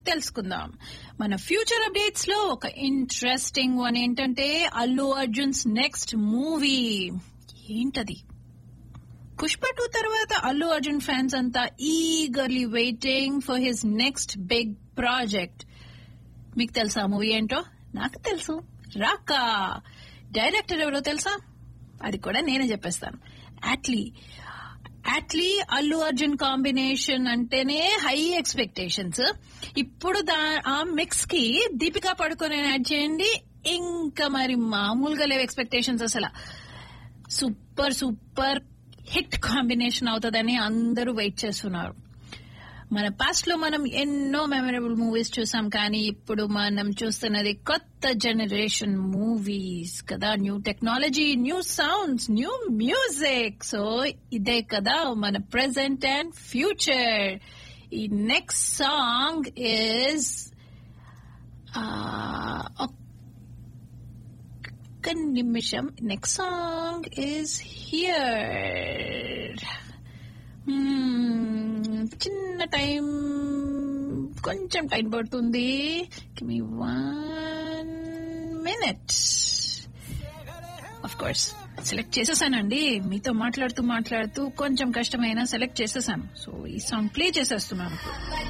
తెలుసుకుందాం మన future updates లో ఒక ఇంట్రెస్టింగ్ వన్ ఏంటంటే అల్లు అర్జున్స్ నెక్స్ట్ మూవీ ఏంటది పుష్ప టూ తర్వాత అల్లు అర్జున్ ఫ్యాన్స్ అంతా eagerly waiting for his next big project మీకు తెలుసా మూవీ ఏంటో నాకు తెలుసు రాకా డైరెక్టర్ ఎవరో తెలుసా అది కూడా నేనే చెప్పేస్తాను అట్లీ అట్లీ అల్లు అర్జున్ కాంబినేషన్ అంటేనే హై ఎక్స్పెక్టేషన్స్ ఇప్పుడు దా ఆ మిక్స్ కి దీపికా పడుకొని యాడ్ చేయండి ఇంకా మరి మామూలుగా లేవు ఎక్స్పెక్టేషన్స్ అసలు సూపర్ సూపర్ హిట్ కాంబినేషన్ అవుతుందని అందరూ వెయిట్ చేస్తున్నారు మన పాస్ట్ లో మనం ఎన్నో మెమరబుల్ మూవీస్ చూసాం కానీ ఇప్పుడు మనం చూస్తున్నది కొత్త జనరేషన్ మూవీస్ కదా new technology new sounds new music so ఇదే కదా మన ప్రెసెంట్ అండ్ ఫ్యూచర్ ఈ నెక్స్ట్ సాంగ్ ఇస్ ఒక్క నిమిషం నెక్స్ట్ సాంగ్ ఇస్ హియర్ చిన్న టైం కొంచెం టైం పడుతుంది మీ one minute of course select చేసేసానండి మీతో మాట్లాడుతూ మాట్లాడుతూ కొంచెం కష్టమైనా సెలెక్ట్ చేసేసాను సో ఈ సాంగ్ ప్లే చేసేస్తున్నాను